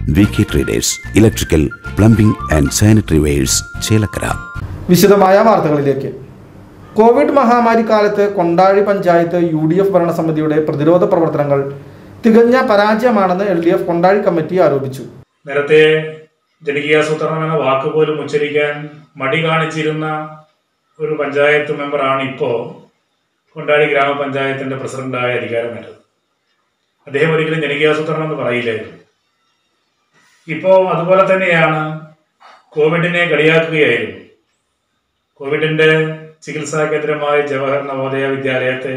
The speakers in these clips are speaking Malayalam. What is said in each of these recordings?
V K traders electrical plumbing and sanitary wares Chelakkara വിശദമായ വാർത്തകളിലേക്ക് കോവിഡ് മഹാമാരി കാലത്ത് Kondazhi panchayat U D F ഭരണസമിതിയുടെ പ്രതിരോധ പ്രവർത്തനങ്ങൾ തികഞ്ഞ പരാജയമാണെന്ന് L D F Kondazhi committee ആരോപിച്ചു നേരത്തെ ജനകീയാസൂത്രണം എന്ന വാക്ക് പോലും ഉച്ചരിക്കാൻ മടി കാണിച്ചിരുന്ന ഒരു പഞ്ചായത്ത് മെമ്പറാണ് ഇപ്പോൾ കൊണ്ടാടി ഗ്രാമപഞ്ചായത്തിന്റെ പ്രസിഡന്റായ അധികാരമേറ്റത് അദ്ദേഹം ഒരിക്കലും ജനകീയാസൂത്രണം എന്ന് പറയില്ലായിരുന്നു ഇപ്പോൾ അതുപോലെ തന്നെയാണ് കോവിഡിനെ കളിയാക്കുകയായിരുന്നു കോവിഡിന്റെ ചികിത്സാ കേന്ദ്രമായ ജവഹർ നവോദയ വിദ്യാലയത്തെ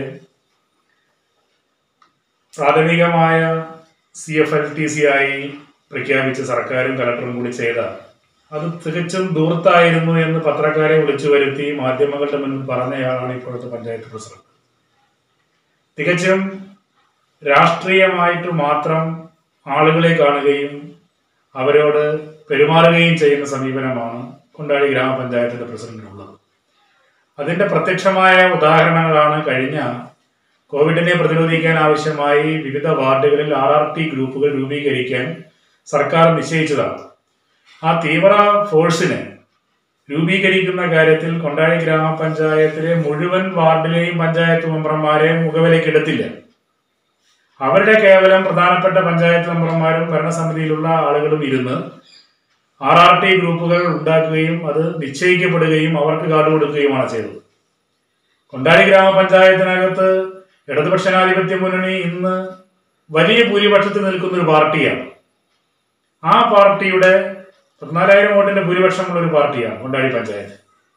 പ്രാഥമികമായ C F L T C ആയി പ്രഖ്യാപിച്ച് സർക്കാരും കലക്ടറും കൂടി ചെയ്ത അത് തികച്ചും ദൂർത്തായിരുന്നു എന്ന് പത്രക്കാരെ വിളിച്ചു വരുത്തി മാധ്യമങ്ങളുടെ മുന്നിൽ പറഞ്ഞയാളാണ് ഇപ്പോഴത്തെ പഞ്ചായത്ത് പ്രസിഡന്റ് തികച്ചും രാഷ്ട്രീയമായിട്ട് മാത്രം ആളുകളെ കാണുകയും അവരോട് പെരുമാറുകയും ചെയ്യുന്ന സമീപനമാണ് കൊണ്ടാടി ഗ്രാമപഞ്ചായത്തിന്റെ പ്രസിഡന്റിനുള്ളത് അതിന്റെ പ്രത്യക്ഷമായ ഉദാഹരണങ്ങളാണ് കഴിഞ്ഞ കോവിഡിനെ പ്രതിരോധിക്കാൻ ആവശ്യമായി വിവിധ വാർഡുകളിൽ ആർ ആർ ടി ഗ്രൂപ്പുകൾ രൂപീകരിക്കാൻ സർക്കാർ നിശ്ചയിച്ചതാണ് ആ തീവ്ര ഫോഴ്സിനെ രൂപീകരിക്കുന്ന കാര്യത്തിൽ കൊണ്ടാഴി ഗ്രാമപഞ്ചായത്തിലെ മുഴുവൻ വാർഡിലെയും പഞ്ചായത്ത് മെമ്പർമാരെ മുഖവിലേക്കെടുത്തില്ല അവരുടെ കേവലം പ്രധാനപ്പെട്ട പഞ്ചായത്ത് മെമ്പർമാരും ഭരണസമിതിയിലുള്ള ആളുകളും ഇരുന്ന് ആർ ആർ ടി ഗ്രൂപ്പുകൾ ഉണ്ടാക്കുകയും അത് നിശ്ചയിക്കപ്പെടുകയും അവർക്ക് കാർഡ് കൊടുക്കുകയുമാണ് ചെയ്തത് കൊണ്ടാടി ഗ്രാമപഞ്ചായത്തിനകത്ത് ഇടതുപക്ഷനാധിപത്യ മുന്നണി ഇന്ന് വലിയ ഭൂരിപക്ഷത്തിൽ നിൽക്കുന്ന ഒരു പാർട്ടിയാണ് ആ പാർട്ടിയുടെ പതിനാലായിരം വോട്ടിന്റെ ഭൂരിപക്ഷമുള്ള ഒരു പാർട്ടിയാണ് കൊണ്ടാടി പഞ്ചായത്ത്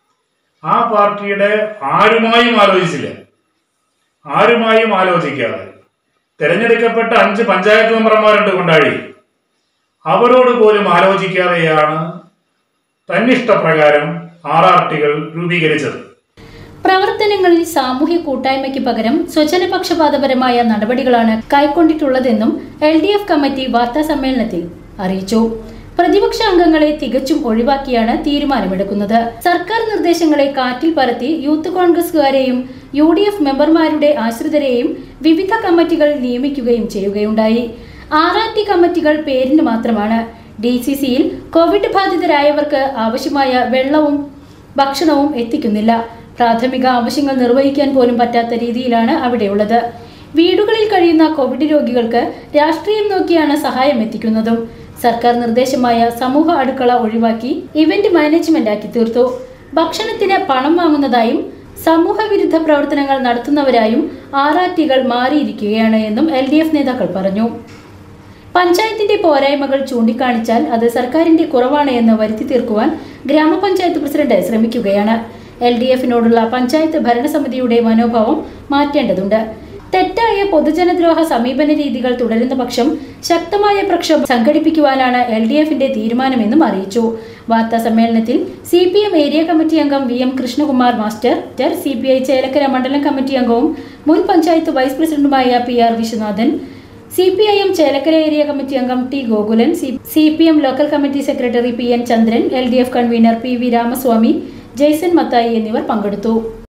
ആ പാർട്ടിയുടെ ആരുമായും ആലോചിച്ചില്ല ആരുമായും ആലോചിക്കാതെ തെരഞ്ഞെടുക്കപ്പെട്ട അഞ്ച് പഞ്ചായത്ത് മെമ്പർമാരുണ്ട് കൊണ്ടാടി അവരോട് പോലും ആലോചിക്കാതെയാണ് തന്നിഷ്ടപ്രകാരം ആർ ആർ ടികൾ രൂപീകരിച്ചത് പ്രവർത്തനങ്ങളിൽ സാമൂഹ്യ കൂട്ടായ്മയ്ക്ക് പകരം സ്വജനപക്ഷപാതപരമായ നടപടികളാണ് കൈക്കൊണ്ടിട്ടുള്ളതെന്നും എൽ ഡി എഫ് കമ്മിറ്റി വാർത്താ സമ്മേളനത്തിൽ അറിയിച്ചു പ്രതിപക്ഷ അംഗങ്ങളെ തികച്ചും ഒഴിവാക്കിയാണ് തീരുമാനമെടുക്കുന്നത് സർക്കാർ നിർദ്ദേശങ്ങളെ കാറ്റിൽ പറത്തി യൂത്ത് കോൺഗ്രസുകാരെയും യു ഡി എഫ് മെമ്പർമാരുടെ ആശ്രിതരെയും വിവിധ കമ്മിറ്റികൾ നിയമിക്കുകയും ചെയ്യുകയുണ്ടായി ആർ ആർ ടി കമ്മിറ്റികൾ പേരിന് മാത്രമാണ് ഡി സി സിയിൽ കോവിഡ് ബാധിതരായവർക്ക് ആവശ്യമായ വെള്ളവും ഭക്ഷണവും എത്തിക്കുന്നില്ല പ്രാഥമിക ആവശ്യങ്ങൾ നിർവഹിക്കാൻ പോലും പറ്റാത്ത രീതിയിലാണ് അവിടെയുള്ളത് വീടുകളിൽ കഴിയുന്ന കോവിഡ് രോഗികൾക്ക് രാഷ്ട്രീയം നോക്കിയാണ് സഹായം എത്തിക്കുന്നതും സർക്കാർ നിർദ്ദേശമായ സമൂഹ അടുക്കള ഒഴിവാക്കി ഇവന്റ് മാനേജ്മെന്റ് ആക്കി തീർത്തു ഭക്ഷണത്തിന് പണം വാങ്ങുന്നതായും സമൂഹ വിരുദ്ധ പ്രവർത്തനങ്ങൾ നടത്തുന്നവരായും ആർ ആർ ടികൾ മാറിയിരിക്കുകയാണ് എന്നും എൽ ഡി എഫ് നേതാക്കൾ പറഞ്ഞു പഞ്ചായത്തിന്റെ പോരായ്മകൾ ചൂണ്ടിക്കാണിച്ചാൽ അത് സർക്കാരിന്റെ കുറവാണ് എന്ന് വരുത്തി തീർക്കുവാൻ ഗ്രാമപഞ്ചായത്ത് പ്രസിഡന്റ് ശ്രമിക്കുകയാണ് എൽ ഡി എഫിനോടുള്ള പഞ്ചായത്ത് ഭരണസമിതിയുടെ മനോഭാവം മാറ്റേണ്ടതുണ്ട് തെറ്റായ പൊതുജനദ്രോഹ സമീപന രീതികൾ തുടരുന്ന പക്ഷം ശക്തമായ പ്രക്ഷോഭം സംഘടിപ്പിക്കുവാനാണ് എൽ ഡി എഫിന്റെ തീരുമാനമെന്നും അറിയിച്ചു വാർത്താ സമ്മേളനത്തിൽ C P M area committee അംഗം V M Krishnakumar master C P I Chelakkara മണ്ഡലം കമ്മിറ്റി അംഗവും മുൻ പഞ്ചായത്ത് വൈസ് പ്രസിഡന്റുമായ P R Viswanathan C P I M Chelakkara area committee അംഗം T Gokulan C P M local committee secretary P N Chandran L D F convenor P V Ramaswamy Jaison Mathai എന്നിവർ പങ്കെടുത്തു